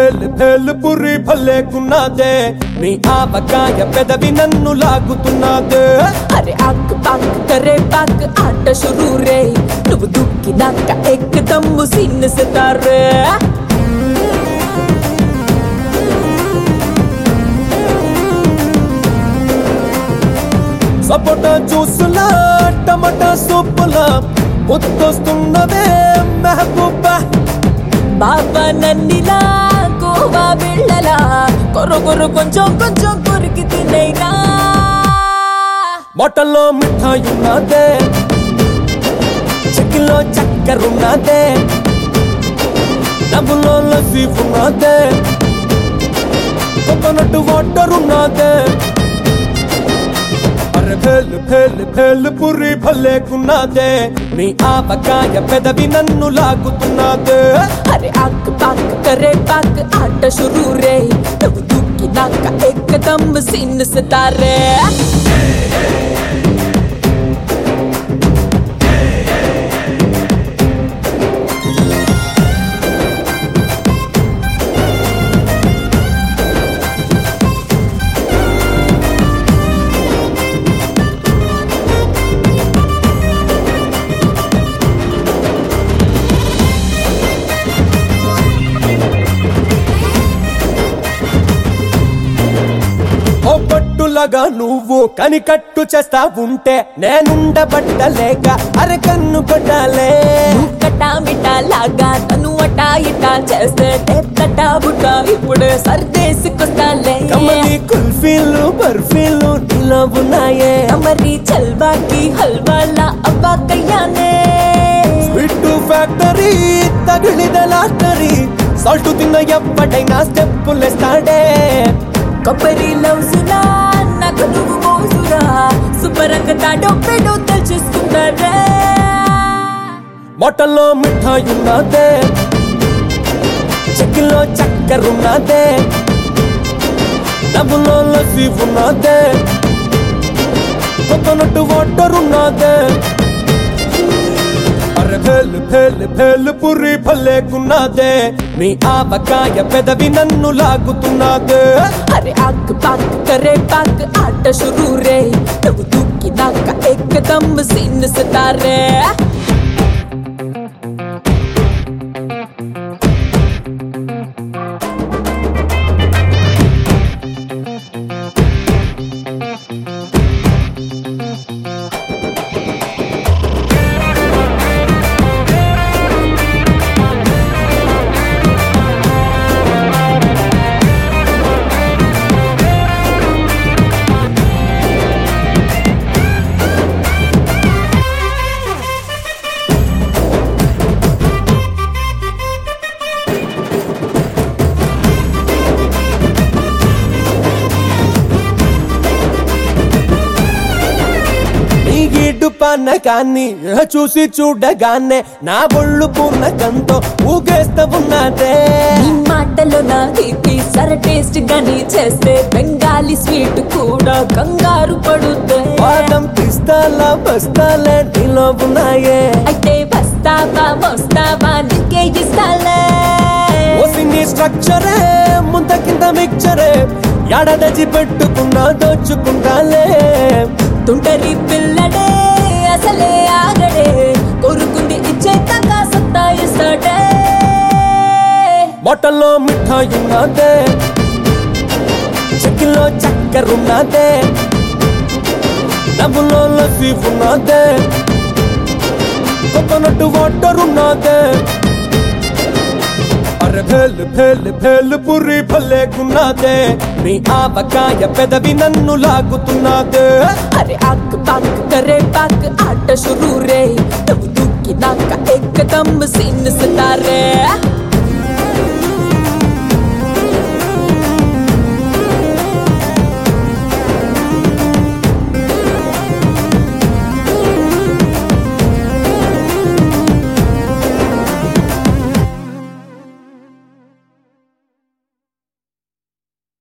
భేలు భేలు పురి భలేకున్నదే నీ ఆవకాయ పెదవి నన్ను లాగుతున్నదే అరే ఆక్ పాక్ కరే పాక్ ఆట షురూ రే నువ్వు దుక్కినాక ఎక్కదమ్ము సిన్ సితారే సపోటా జ్యూసులా టమాటా సూపులా ముద్దొస్తున్నదే మెహబూబా బాబా నన్నిలా కోవా బిళ్ళలా కొర కొర కొంచెం కొంచెం కొరికి తినేగా బొట్టల్లో మిఠాయి ఉన్నదే చిక్కిలో చక్కెర ఉన్నదే డబ్బులో లస్సీ ఉన్నదే కోకోనట్ వాటర్ ఉన్నదే అరే భేలు భేలు భేలు పురి భలేకున్నదే నీ ఆవకాయ పెదవి నన్ను లాగుతున్నదే అరే ఆక్ పాక్ కరే పాక్ ఆట షురూ రే నువ్వు దుక్కినాక ఎక్కదమ్ము సిన్ సితారే ఓ పట్టులగా నువ్వు కనికట్టు చేస్తా ఉంటే నేనుండబట్టలేక అరకన్ను కొట్టాలే కటా మిటా లాగా తను అటా ఇటా చేస్తే టెట్టటా బుట్టా ఇప్పుడు సర్దేసుకొస్తాలే కమ్మని కుల్ఫీలు బర్ఫీలు నీలో ఉన్నాయే మరి చల్వాకి హల్వాలా అవ్వాకయ్యానే స్వీట్ ఫ్యాక్టరీ తగిలిద లాటరీ సాల్ట్ తిన్న ఎప్పటైనా స్టెప్పులేస్తాడే కొబ్బరి లౌసులా నాకు నువ్వు మోసురా శుభ్రంగా తాడో పెడో తెలుసుకుంటారే బొట్టల్లో మిఠాయి ఉన్నదే చెక్కిలో చక్కెర ఉన్నదే డబ్బులో లస్సీ ఉన్నదే కోకోనట్ వాటర్ ఉన్నదే అరే భేలు భేలు భేలు పురి భలేకున్నదే నీ ఆవకాయ పెదవి నన్ను లాగుతున్నదే అరే ఆక్ పాక్ కరే పాక్ ఆట షురూ రే నువ్వు దుక్కినాక ఎక్కదమ్ము సిన్ సితారే నీ గీడు పానకాన్ని చూసి చూడగానే నా ఒళ్ళు పూర్ణకంతో ఊగేస్తా ఉన్నదే ఈ మాటలో నా తీపి సర టేస్ట్ గాని చేస్తే బెంగాలీ స్వీట్ కూడా కంగారు పడుతే పాదం పిస్తాలా బస్తాలే నీలో ఉన్నాయే అయితే వస్తావా వస్తావా నీకే ఇస్తాలే ఓసిని స్ట్రక్చరే ముంత కింద మిక్చరే ఎడదచి పెట్టుకున్నా దోచుకుంటాలే తుంటరి పిల్లడే అసలే ఆగడే కోరుకుంది ఇచ్చేదాకా సత్తా ఇస్తాడే బొట్టల్లో మిఠాయి ఉన్నదే చెక్కిలో చక్కెర ఉన్నదే డబ్బులో లస్సీ ఉన్నదే కోకోనట్ వాటర్ ఉన్నదే అరే భేలు భేలు భేలు పురి భలేకున్నదే నీ ఆవకాయ పెదవి నన్ను లాగుతున్నదే అరే ఆక్ పాక్ కరే పాక్ ఆట షురూ రే నువ్వు దుక్కినాక ఎక్కదమ్ము సిన్ సితారే